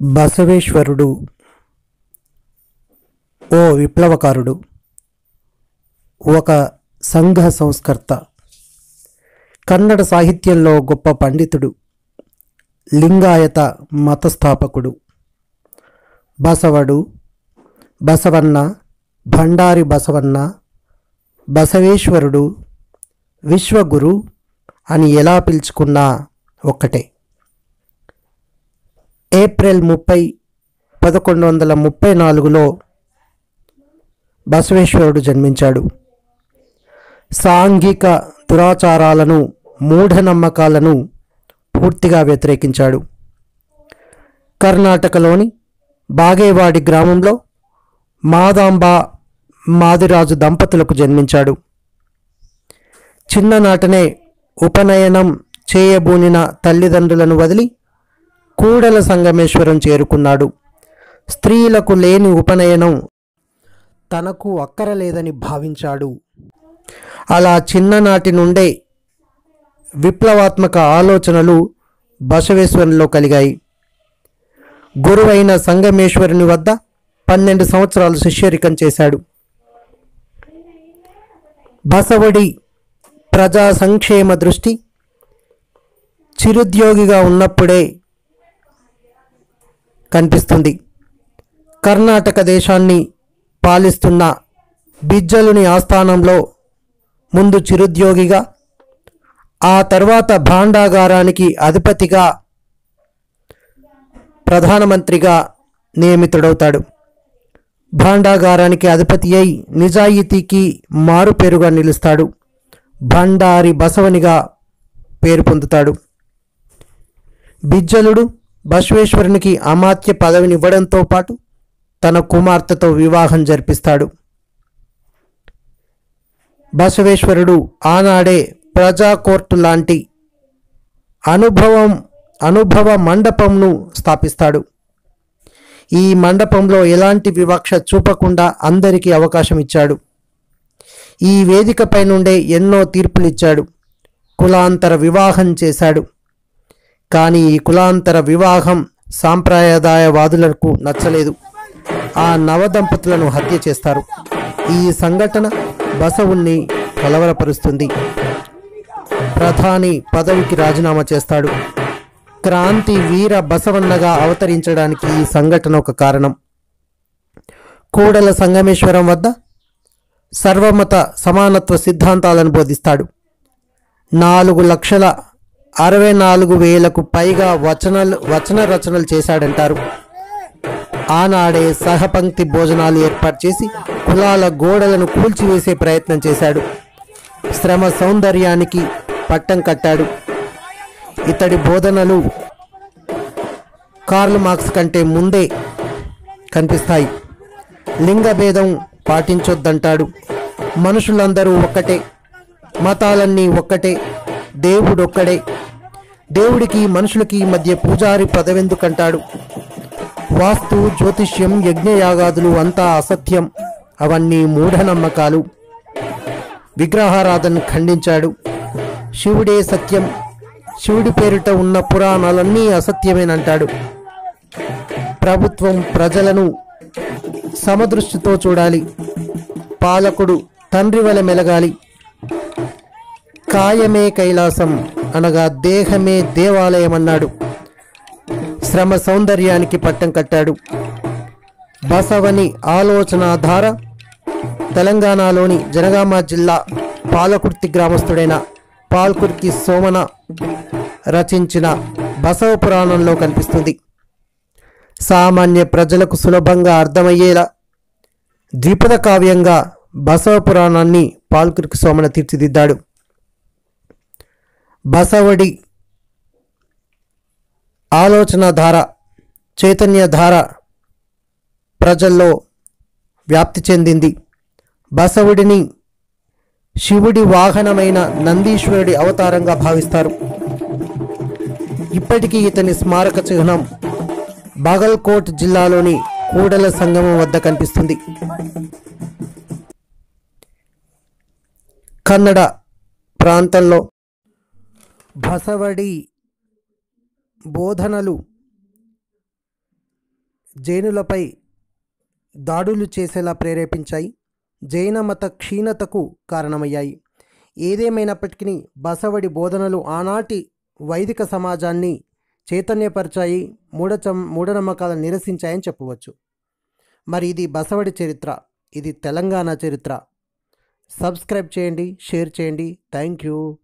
బసవేశ్వరుడు ఓ విప్లవకారుడు ఒక సంఘ సంస్కర్త కన్నడ సాహిత్యంలో గొప్ప పండితుడు లింగాయత మతస్థాపకుడు బసవడు బసవన్న భండారి బసవన్న బసవేశ్వరుడు విశ్వగురు అని ఎలా పిలుచుకున్నా ఒక్కటే ఏప్రిల్ ముప్పై పదకొండు వందల ముప్పై నాలుగులో బసవేశ్వరుడు జన్మించాడు సాంఘిక దురాచారాలను మూఢనమ్మకాలను పూర్తిగా వ్యతిరేకించాడు కర్ణాటకలోని బాగేవాడి గ్రామంలో మాదాంబ మాదిరాజు దంపతులకు జన్మించాడు చిన్ననాటనే ఉపనయనం చేయబూనిన తల్లిదండ్రులను వదిలి కూడల సంగమేశ్వరం చేరుకున్నాడు స్త్రీలకు లేని ఉపనయనం తనకు అక్కరలేదని భావించాడు అలా చిన్ననాటి నుండే విప్లవాత్మక ఆలోచనలు బసవేశ్వరంలో కలిగాయి గురువైన సంగమేశ్వరుని వద్ద పన్నెండు సంవత్సరాలు శిష్యరికం చేశాడు బసవడి ప్రజా సంక్షేమ దృష్టి చిరుద్యోగిగా ఉన్నప్పుడే కనిపిస్తుంది కర్ణాటక దేశాన్ని పాలిస్తున్న బిజ్జలుని ఆస్థానంలో ముందు చిరుద్యోగిగా ఆ తర్వాత భాండాగారానికి అధిపతిగా ప్రధానమంత్రిగా నియమితుడవుతాడు భాండాగారానికి అధిపతి అయి నిజాయితీకి మారుపేరుగా నిలుస్తాడు భండారి బసవనిగా పేరు పొందుతాడు బిజ్జలుడు బసవేశ్వరునికి అమాత్య పదవినివ్వడంతో పాటు తన కుమార్తెతో వివాహం జరిపిస్తాడు బసవేశ్వరుడు ఆనాడే ప్రజా కోర్టు లాంటి అనుభవం అనుభవ మండపంను స్థాపిస్తాడు ఈ మండపంలో ఎలాంటి వివక్ష చూపకుండా అందరికీ అవకాశం ఇచ్చాడు ఈ వేదికపై నుండే ఎన్నో తీర్పులిచ్చాడు కులాంతర వివాహం చేశాడు కానీ ఈ కులాంతర వివాహం సాంప్రదాయవాదులకు నచ్చలేదు ఆ నవదంపతులను హత్య చేస్తారు ఈ సంఘటన బసవుణ్ణి కలవరపరుస్తుంది ప్రధాని పదవికి రాజీనామా చేస్తాడు క్రాంతి వీర బసవన్నగా అవతరించడానికి ఈ సంఘటన ఒక కారణం కూడల సంగమేశ్వరం వద్ద సర్వమత సమానత్వ సిద్ధాంతాలను బోధిస్తాడు నాలుగు లక్షల అరవై నాలుగు వేలకు పైగా వచనలు వచన రచనలు చేశాడంటారు ఆనాడే సహపంక్తి భోజనాలు ఏర్పాటు చేసి కులాల గోడలను కూల్చివేసే ప్రయత్నం చేశాడు శ్రమ సౌందర్యానికి పట్టం కట్టాడు ఇతడి బోధనలు కార్ల్ మార్క్స్ కంటే ముందే కనిపిస్తాయి లింగ భేదం పాటించొద్దంటాడు మనుషులందరూ ఒక్కటే మతాలన్నీ ఒక్కటే దేవుడొక్కడే దేవుడికి మనుషులకి మధ్య పూజారి పదవెందుకంటాడు వాస్తు జ్యోతిష్యం యజ్ఞయాగాదులు అంతా అసత్యం అవన్నీ మూఢనమ్మకాలు విగ్రహారాధన ఖండించాడు శివుడే సత్యం శివుడి పేరిట ఉన్న పురాణాలన్నీ అసత్యమేనంటాడు ప్రభుత్వం ప్రజలను సమదృష్టితో చూడాలి పాలకుడు తండ్రి వలె మెలగాలి కాయమే కైలాసం అనగా దేహమే దేవాలయం అన్నాడు శ్రమ సౌందర్యానికి పట్టం కట్టాడు బసవని ఆలోచనాధార తెలంగాణలోని జనగామ జిల్లా పాలకుర్తి గ్రామస్తుడైన పాల్కుర్తి సోమన రచించిన బసవ పురాణంలో కనిపిస్తుంది సామాన్య ప్రజలకు సులభంగా అర్థమయ్యేలా ద్విపద కావ్యంగా బసవ పురాణాన్ని పాల్కుర్తి సోమన తీర్చిదిద్దాడు బసవడి ఆలోచన ధార చైతన్య ధార ప్రజల్లో వ్యాప్తి చెందింది బసవుడిని శివుడి వాహనమైన నందీశ్వరుడి అవతారంగా భావిస్తారు ఇప్పటికీ ఇతని స్మారక చిహ్నం బాగల్కోట్ జిల్లాలోని కూడల సంగమం వద్ద కనిపిస్తుంది కన్నడ ప్రాంతంలో బసవడి బోధనలు జైనులపై దాడులు చేసేలా ప్రేరేపించాయి జైన మత క్షీణతకు కారణమయ్యాయి ఏదేమైనప్పటికీ బసవడి బోధనలు ఆనాటి వైదిక సమాజాన్ని చైతన్యపరిచాయి మూఢచం మూఢనమ్మకాలను నిరసించాయని చెప్పవచ్చు మరి ఇది బసవడి చరిత్ర ఇది తెలంగాణ చరిత్ర సబ్స్క్రైబ్ చేయండి షేర్ చేయండి థ్యాంక్ యూ